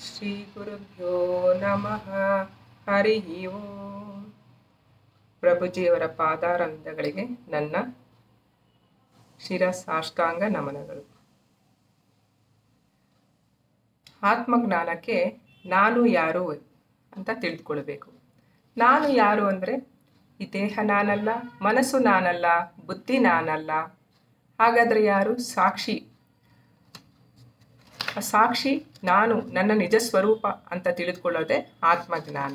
ಶ್ರೀ ಗುರುಭ್ಯೋ ನಮಃ ಹರಿ ಓಂ ಪ್ರಭುಜಿಯವರ ಪಾದಾರಂಧಗಳಿಗೆ ನನ್ನ ಶಿರ ಸಾಷ್ಟಾಂಗ ನಮನಗಳು ಆತ್ಮಜ್ಞಾನಕ್ಕೆ ನಾನು ಯಾರು ಅಂತ ತಿಳಿದುಕೊಳ್ಬೇಕು ನಾನು ಯಾರು ಅಂದರೆ ಈ ದೇಹ ನಾನಲ್ಲ ಮನಸ್ಸು ನಾನಲ್ಲ ಬುದ್ಧಿ ನಾನಲ್ಲ ಹಾಗಾದರೆ ಯಾರು ಸಾಕ್ಷಿ ಆ ಸಾಕ್ಷಿ ನಾನು ನನ್ನ ನಿಜ ಸ್ವರೂಪ ಅಂತ ತಿಳಿದುಕೊಳ್ಳೋದೇ ಆತ್ಮಜ್ಞಾನ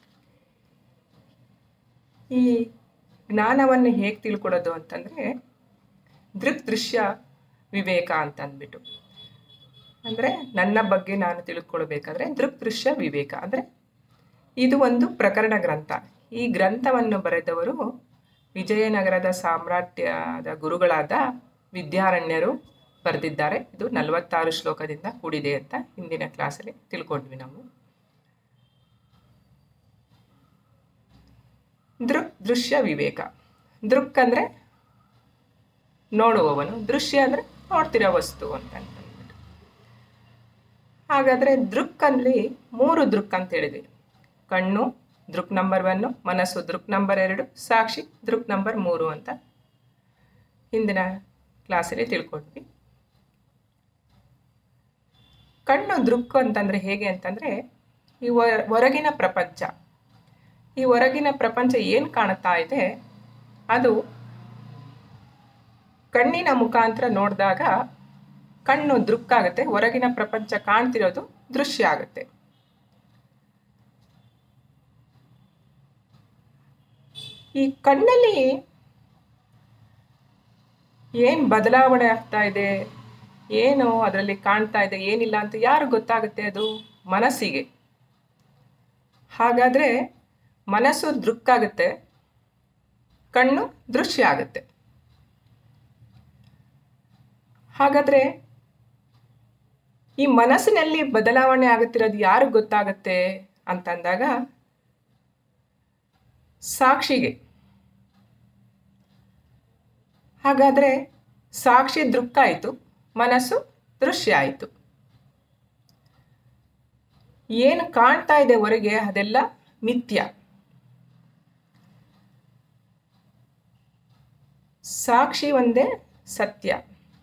ಈ ಜ್ಞಾನವನ್ನು ಹೇಗೆ ತಿಳ್ಕೊಳ್ಳೋದು ಅಂತಂದರೆ ದೃಕ್ ದೃಶ್ಯ ವಿವೇಕ ಅಂತ ಅಂದ್ಬಿಟ್ಟು ಅಂದರೆ ನನ್ನ ಬಗ್ಗೆ ನಾನು ತಿಳ್ಕೊಳ್ಬೇಕಾದ್ರೆ ದೃಕ್ ದೃಶ್ಯ ವಿವೇಕ ಅಂದರೆ ಇದು ಒಂದು ಪ್ರಕರಣ ಗ್ರಂಥ ಈ ಗ್ರಂಥವನ್ನು ಬರೆದವರು ವಿಜಯನಗರದ ಸಾಮ್ರಾಜ್ಯದ ಗುರುಗಳಾದ ವಿದ್ಯಾರಣ್ಯರು ಬರೆದಿದ್ದಾರೆ ಇದು ನಲವತ್ತಾರು ಶ್ಲೋಕದಿಂದ ಕೂಡಿದೆ ಅಂತ ಹಿಂದಿನ ಕ್ಲಾಸಲ್ಲಿ ತಿಳ್ಕೊಂಡ್ವಿ ನಾವು ದೃಕ್ ದೃಶ್ಯ ವಿವೇಕ ದೃಕ್ ಅಂದರೆ ನೋಡುವವನು ದೃಶ್ಯ ಅಂದರೆ ನೋಡ್ತಿರೋ ವಸ್ತು ಅಂತ ಅಂದ್ಬಿಟ್ಟು ಹಾಗಾದರೆ ದೃಕ್ ಅಲ್ಲಿ ಮೂರು ದೃಕ್ ಅಂತ ಹೇಳಿದ್ವಿ ಕಣ್ಣು ದೃಕ್ ನಂಬರ್ ಒನ್ನು ಮನಸ್ಸು ದೃಕ್ ನಂಬರ್ ಎರಡು ಸಾಕ್ಷಿ ದೃಕ್ ನಂಬರ್ ಮೂರು ಅಂತ ಹಿಂದಿನ ಕ್ಲಾಸಲ್ಲಿ ತಿಳ್ಕೊಂಡ್ವಿ ಕಣ್ಣು ದೃಕ್ ಅಂತಂದರೆ ಹೇಗೆ ಅಂತಂದರೆ ಈ ಹೊರಗಿನ ಪ್ರಪಂಚ ಈ ಹೊರಗಿನ ಪ್ರಪಂಚ ಏನು ಕಾಣುತ್ತಾ ಇದೆ ಅದು ಕಣ್ಣಿನ ಮುಖಾಂತರ ನೋಡಿದಾಗ ಕಣ್ಣು ದೃಕ್ಕಾಗುತ್ತೆ ಹೊರಗಿನ ಪ್ರಪಂಚ ಕಾಣ್ತಿರೋದು ದೃಶ್ಯ ಆಗುತ್ತೆ ಈ ಕಣ್ಣಲ್ಲಿ ಏನು ಬದಲಾವಣೆ ಆಗ್ತಾ ಇದೆ ಏನು ಅದರಲ್ಲಿ ಕಾಣ್ತಾ ಇದೆ ಏನಿಲ್ಲ ಅಂತ ಯಾರು ಗೊತ್ತಾಗುತ್ತೆ ಅದು ಮನಸ್ಸಿಗೆ ಹಾಗಾದರೆ ಮನಸ್ಸು ದೃಕ್ಕಾಗುತ್ತೆ ಕಣ್ಣು ದೃಶ್ಯ ಆಗುತ್ತೆ ಹಾಗಾದರೆ ಈ ಮನಸ್ಸಿನಲ್ಲಿ ಬದಲಾವಣೆ ಆಗುತ್ತಿರೋದು ಯಾರು ಗೊತ್ತಾಗುತ್ತೆ ಅಂತಂದಾಗ ಸಾಕ್ಷಿಗೆ ಹಾಗಾದರೆ ಸಾಕ್ಷಿ ದೃಕ್ಕಾಯಿತು ಮನಸ್ಸು ದೃಶ್ಯ ಆಯಿತು ಏನು ಕಾಣ್ತಾ ಇದೆ ಹೊರಗೆ ಅದೆಲ್ಲ ಮಿಥ್ಯ ಸಾಕ್ಷಿ ಒಂದೇ ಸತ್ಯ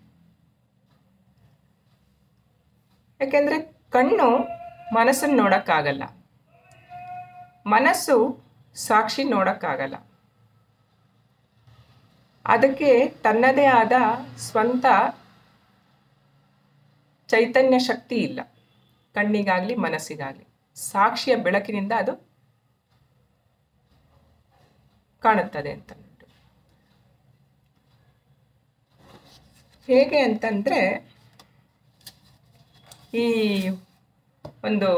ಯಾಕೆಂದರೆ ಕಣ್ಣು ಮನಸ್ಸನ್ನು ನೋಡೋಕ್ಕಾಗಲ್ಲ ಮನಸ್ಸು ಸಾಕ್ಷಿ ನೋಡೋಕ್ಕಾಗಲ್ಲ ಅದಕ್ಕೆ ತನ್ನದೇ ಆದ ಸ್ವಂತ ಚೈತನ್ಯ ಶಕ್ತಿ ಇಲ್ಲ ಕಣ್ಣಿಗಾಗಲಿ ಮನಸ್ಸಿಗಾಗಲಿ ಸಾಕ್ಷಿಯ ಬೆಳಕಿನಿಂದ ಅದು ಕಾಣುತ್ತದೆ ಅಂತ ಹೇಗೆ ಅಂತಂದರೆ ಈ ಒಂದು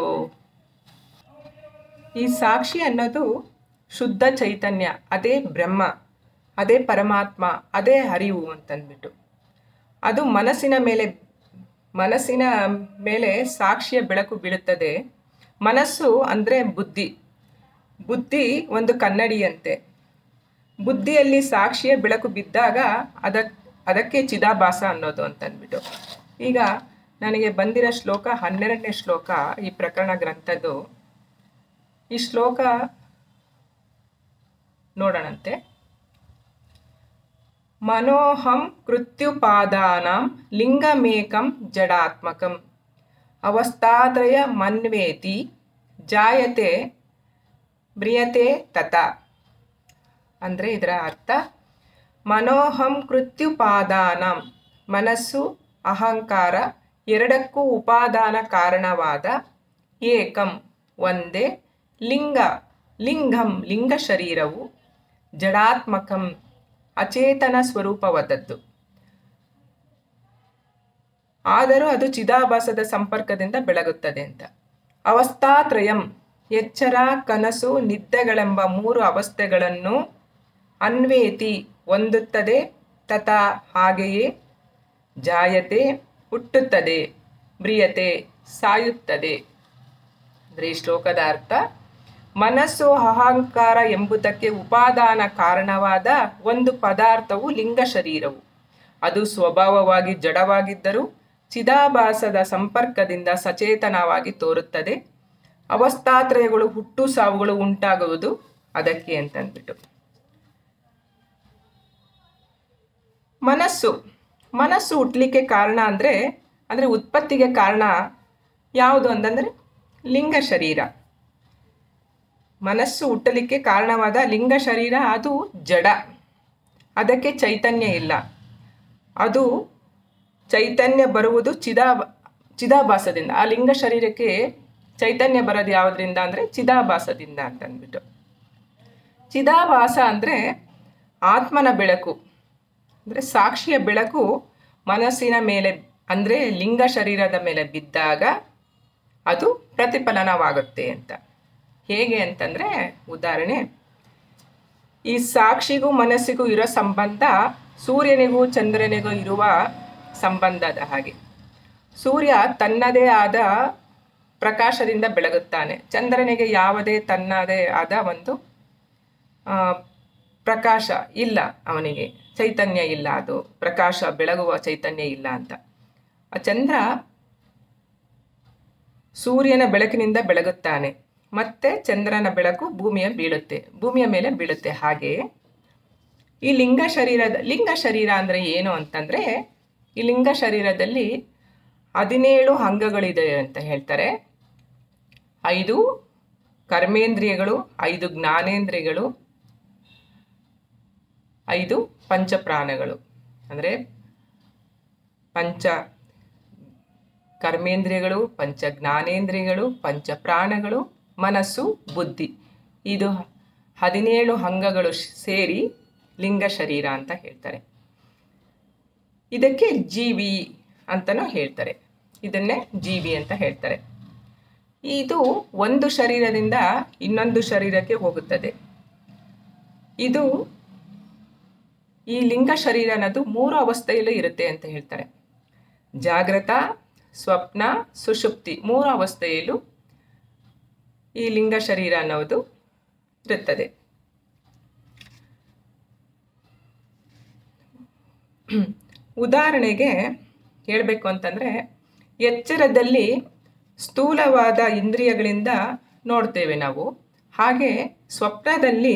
ಈ ಸಾಕ್ಷಿ ಅನ್ನೋದು ಶುದ್ಧ ಚೈತನ್ಯ ಅದೇ ಬ್ರಹ್ಮ ಅದೇ ಪರಮಾತ್ಮ ಅದೇ ಅರಿವು ಅಂತಂದ್ಬಿಟ್ಟು ಅದು ಮನಸ್ಸಿನ ಮೇಲೆ ಮನಸ್ಸಿನ ಮೇಲೆ ಸಾಕ್ಷಿಯ ಬೆಳಕು ಬೀಳುತ್ತದೆ ಮನಸ್ಸು ಅಂದರೆ ಬುದ್ಧಿ ಬುದ್ಧಿ ಒಂದು ಕನ್ನಡಿಯಂತೆ ಬುದ್ಧಿಯಲ್ಲಿ ಸಾಕ್ಷಿಯ ಬೆಳಕು ಬಿದ್ದಾಗ ಅದಕ್ಕೆ ಅದಕ್ಕೆ ಚಿದಾಭಾಸ ಅನ್ನೋದು ಅಂತಂದ್ಬಿಟ್ಟು ಈಗ ನನಗೆ ಬಂದಿರೋ ಶ್ಲೋಕ ಹನ್ನೆರಡನೇ ಶ್ಲೋಕ ಈ ಪ್ರಕರಣ ಗ್ರಂಥದ್ದು ಈ ಶ್ಲೋಕ ನೋಡೋಣಂತೆ ಮನೋಹಂ ಕೃತ್ಯುಪಾದಾನಂ ಲಿಂಗಮೇಕಂ ಜಡಾತ್ಮಕಂ ಅವಸ್ಥಾತ್ರಯ ಮನ್ವೇತಿ ಜಾಯತೆ ಮ್ರಿಯತೆ ತತ ಅಂದರೆ ಇದರ ಅರ್ಥ ಮನೋಹಂ ಕೃತ್ಯುಪಾದಾನಂ ಮನಸ್ಸು ಅಹಂಕಾರ ಎರಡಕ್ಕೂ ಉಪಾದಾನ ಕಾರಣವಾದ ಏಕಂ ಒಂದೇ ಲಿಂಗ ಲಿಂಗಂ ಲಿಂಗ ಶರೀರವು ಜಡಾತ್ಮಕಂ ಅಚೇತನ ಸ್ವರೂಪವಾದದ್ದು ಆದರೂ ಅದು ಚಿದಾಭಾಸದ ಸಂಪರ್ಕದಿಂದ ಬೆಳಗುತ್ತದೆ ಅಂತ ಅವಸ್ಥಾತ್ರಯಂ ಎಚ್ಚರ ಕನಸು ನಿದ್ದೆಗಳೆಂಬ ಮೂರು ಅವಸ್ಥೆಗಳನ್ನು ಅನ್ವೇತಿ ಹೊಂದುತ್ತದೆ ತಥಾ ಹಾಗೆಯೇ ಜಾಯತೆ ಹುಟ್ಟುತ್ತದೆ ಮ್ರಿಯತೆ ಸಾಯುತ್ತದೆ ಅಂದರೆ ಈ ಶ್ಲೋಕದ ಅರ್ಥ ಮನಸ್ಸು ಅಹಂಕಾರ ಎಂಬುದಕ್ಕೆ ಉಪಾದಾನ ಕಾರಣವಾದ ಒಂದು ಪದಾರ್ಥವು ಲಿಂಗ ಶರೀರವು ಅದು ಸ್ವಭಾವವಾಗಿ ಜಡವಾಗಿದ್ದರೂ ಚಿದಾಭಾಸದ ಸಂಪರ್ಕದಿಂದ ಸಚೇತನವಾಗಿ ತೋರುತ್ತದೆ ಅವಸ್ಥಾತ್ರಯಗಳು ಹುಟ್ಟು ಸಾವುಗಳು ಉಂಟಾಗುವುದು ಅದಕ್ಕೆ ಅಂತಂದ್ಬಿಟ್ಟು ಮನಸ್ಸು ಮನಸ್ಸು ಹುಟ್ಟಲಿಕ್ಕೆ ಕಾರಣ ಅಂದರೆ ಅಂದರೆ ಉತ್ಪತ್ತಿಗೆ ಕಾರಣ ಯಾವುದು ಅಂತಂದರೆ ಲಿಂಗ ಶರೀರ ಮನಸ್ಸು ಹುಟ್ಟಲಿಕ್ಕೆ ಕಾರಣವಾದ ಲಿಂಗ ಶರೀರ ಅದು ಜಡ ಅದಕ್ಕೆ ಚೈತನ್ಯ ಇಲ್ಲ ಅದು ಚೈತನ್ಯ ಬರುವುದು ಚಿದಾ ಚಿದಾಭಾಸದಿಂದ ಆ ಲಿಂಗ ಶರೀರಕ್ಕೆ ಚೈತನ್ಯ ಬರೋದು ಯಾವುದರಿಂದ ಅಂದರೆ ಚಿದಾಭಾಸದಿಂದ ಅಂತಂದ್ಬಿಟ್ಟು ಚಿದಾಭಾಸ ಅಂದರೆ ಆತ್ಮನ ಬೆಳಕು ಅಂದರೆ ಸಾಕ್ಷಿಯ ಬೆಳಕು ಮನಸ್ಸಿನ ಮೇಲೆ ಅಂದರೆ ಲಿಂಗ ಶರೀರದ ಮೇಲೆ ಬಿದ್ದಾಗ ಅದು ಪ್ರತಿಫಲನವಾಗುತ್ತೆ ಅಂತ ಹೇಗೆ ಅಂತಂದರೆ ಉದಾಹರಣೆ ಈ ಸಾಕ್ಷಿಗೂ ಮನಸ್ಸಿಗೂ ಇರೋ ಸಂಬಂಧ ಸೂರ್ಯನಿಗೂ ಚಂದ್ರನಿಗೂ ಇರುವ ಸಂಬಂಧದ ಹಾಗೆ ಸೂರ್ಯ ತನ್ನದೇ ಆದ ಪ್ರಕಾಶದಿಂದ ಬೆಳಗುತ್ತಾನೆ ಚಂದ್ರನಿಗೆ ಯಾವುದೇ ತನ್ನದೇ ಆದ ಒಂದು ಆ, ಪ್ರಕಾಶ ಇಲ್ಲ ಅವನಿಗೆ ಚೈತನ್ಯ ಇಲ್ಲ ಅದು ಪ್ರಕಾಶ ಬೆಳಗುವ ಚೈತನ್ಯ ಇಲ್ಲ ಅಂತ ಆ ಚಂದ್ರ ಸೂರ್ಯನ ಬೆಳಕಿನಿಂದ ಬೆಳಗುತ್ತಾನೆ ಮತ್ತೆ ಚಂದ್ರನ ಬೆಳಕು ಭೂಮಿಯ ಬೀಳುತ್ತೆ ಭೂಮಿಯ ಮೇಲೆ ಬೀಳುತ್ತೆ ಹಾಗೆಯೇ ಈ ಲಿಂಗ ಶರೀರದ ಲಿಂಗ ಶರೀರ ಅಂದರೆ ಏನು ಅಂತಂದರೆ ಈ ಲಿಂಗ ಶರೀರದಲ್ಲಿ ಹದಿನೇಳು ಅಂಗಗಳಿದೆ ಅಂತ ಹೇಳ್ತಾರೆ ಐದು ಕರ್ಮೇಂದ್ರಿಯಗಳು ಐದು ಜ್ಞಾನೇಂದ್ರಿಯಗಳು ಐದು ಪಂಚಪ್ರಾಣಗಳು ಅಂದರೆ ಪಂಚ ಕರ್ಮೇಂದ್ರಿಯಗಳು ಪಂಚ ಜ್ಞಾನೇಂದ್ರಿಯಗಳು ಪಂಚ ಪ್ರಾಣಗಳು ಮನಸ್ಸು ಬುದ್ಧಿ ಇದು ಹದಿನೇಳು ಅಂಗಗಳು ಶ್- ಸೇರಿ ಲಿಂಗ ಶರೀರ ಅಂತ ಹೇಳ್ತಾರೆ ಇದಕ್ಕೆ ಜೀವಿ ಅಂತಲೂ ಹೇಳ್ತಾರೆ ಇದನ್ನೇ ಜೀವಿ ಅಂತ ಹೇಳ್ತಾರೆ ಇದು ಒಂದು ಶರೀರದಿಂದ ಇನ್ನೊಂದು ಶರೀರಕ್ಕೆ ಹೋಗುತ್ತದೆ ಇದು ಈ ಲಿಂಗ ಶರೀರ ಅನ್ನೋದು ಮೂರು ಅವಸ್ಥೆಯಲ್ಲೂ ಇರುತ್ತೆ ಅಂತ ಹೇಳ್ತಾರೆ ಜಾಗೃತ ಸ್ವಪ್ನ ಸುಷುಪ್ತಿ ಮೂರು ಅವಸ್ಥೆಯಲ್ಲೂ ಈ ಲಿಂಗ ಶರೀರ ಅನ್ನೋದು ಇರುತ್ತದೆ ಉದಾಹರಣೆಗೆ ಹೇಳಬೇಕು ಅಂತಂದರೆ ಎಚ್ಚರದಲ್ಲಿ ಸ್ಥೂಲವಾದ ಇಂದ್ರಿಯಗಳಿಂದ ನೋಡ್ತೇವೆ ನಾವು ಹಾಗೆ ಸ್ವಪ್ನದಲ್ಲಿ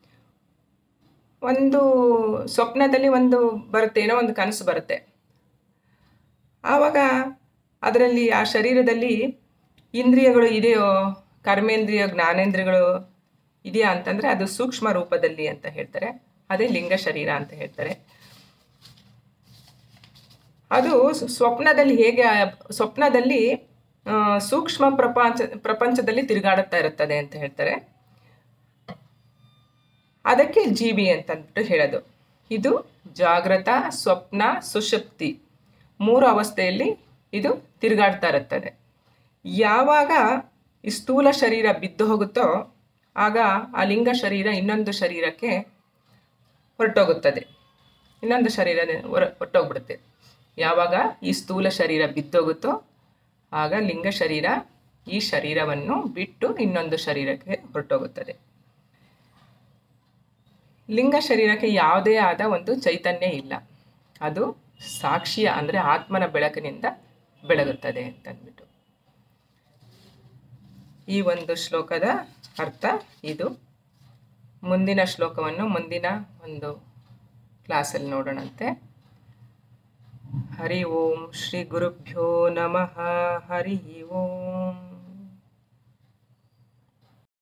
ಒಂದು ಸ್ವಪ್ನದಲ್ಲಿ ಒಂದು ಬರುತ್ತೆ ಏನೋ ಒಂದು ಕನಸು ಬರುತ್ತೆ ಆವಾಗ ಅದರಲ್ಲಿ ಆ ಶರೀರದಲ್ಲಿ ಇಂದ್ರಿಯಗಳು ಇದೆಯೋ ಕರ್ಮೇಂದ್ರಿಯ ಜ್ಞಾನೇಂದ್ರಿಯಗಳು ಇದೆಯಾ ಅಂತಂದರೆ ಅದು ಸೂಕ್ಷ್ಮ ರೂಪದಲ್ಲಿ ಅಂತ ಹೇಳ್ತಾರೆ ಅದೇ ಲಿಂಗ ಶರೀರ ಅಂತ ಹೇಳ್ತಾರೆ ಅದು ಸ್- ಸ್ವಪ್ನದಲ್ಲಿ ಹೇಗೆ ಆ- ಸ್ವಪ್ನದಲ್ಲಿ ಆ, ಸೂಕ್ಷ್ಮ ಪ್ರಪಂಚ ಪ್ರಪಂಚದಲ್ಲಿ ತಿರುಗಾಡುತ್ತಾ ಇರುತ್ತದೆ ಅಂತ ಹೇಳ್ತಾರೆ ಅದಕ್ಕೆ ಜೀವಿ ಅಂತಂದ್ಬಿಟ್ಟು ಹೇಳೋದು ಇದು ಜಾಗೃತ ಸ್ವಪ್ನ ಸುಷುಪ್ತಿ ಮೂರು ಅವಸ್ಥೆಯಲ್ಲಿ ಇದು ತಿರುಗಾಡ್ತಾ ಇರುತ್ತದೆ ಯಾವಾಗ ಈ ಸ್ಥೂಲ ಶರೀರ ಬಿದ್ದು ಹೋಗುತ್ತೋ ಆಗ ಆ ಲಿಂಗ ಶರೀರ ಇನ್ನೊಂದು ಶರೀರಕ್ಕೆ ಹೊರಟೋಗುತ್ತದೆ ಇನ್ನೊಂದು ಶರೀರ ಹೊರ ಹೊರಟೋಗ್ಬಿಡುತ್ತೆ ಯಾವಾಗ ಈ ಸ್ಥೂಲ ಶರೀರ ಬಿದ್ದೋಗುತ್ತೋ ಆಗ ಲಿಂಗ ಶರೀರ ಈ ಶರೀರವನ್ನು ಬಿಟ್ಟು ಇನ್ನೊಂದು ಶರೀರಕ್ಕೆ ಹೊರಟೋಗುತ್ತದೆ ಲಿಂಗ ಶರೀರಕ್ಕೆ ಯಾವುದೇ ಆದ ಒಂದು ಚೈತನ್ಯ ಇಲ್ಲ ಅದು ಸಾಕ್ಷಿಯ ಅಂದರೆ ಆತ್ಮನ ಬೆಳಕಿನಿಂದ ಬೆಳಗುತ್ತದೆ ಅಂತಂದ್ಬಿಟ್ಟು ಈ ಒಂದು ಶ್ಲೋಕದ ಅರ್ಥ ಇದು ಮುಂದಿನ ಶ್ಲೋಕವನ್ನು ಮುಂದಿನ ಒಂದು ಕ್ಲಾಸಲ್ಲಿ ನೋಡೋಣಂತೆ ಹರಿ ಓಂ ಶ್ರೀ ಗುರುಭ್ಯೋ ನಮಃ ಹರಿ ಓಂ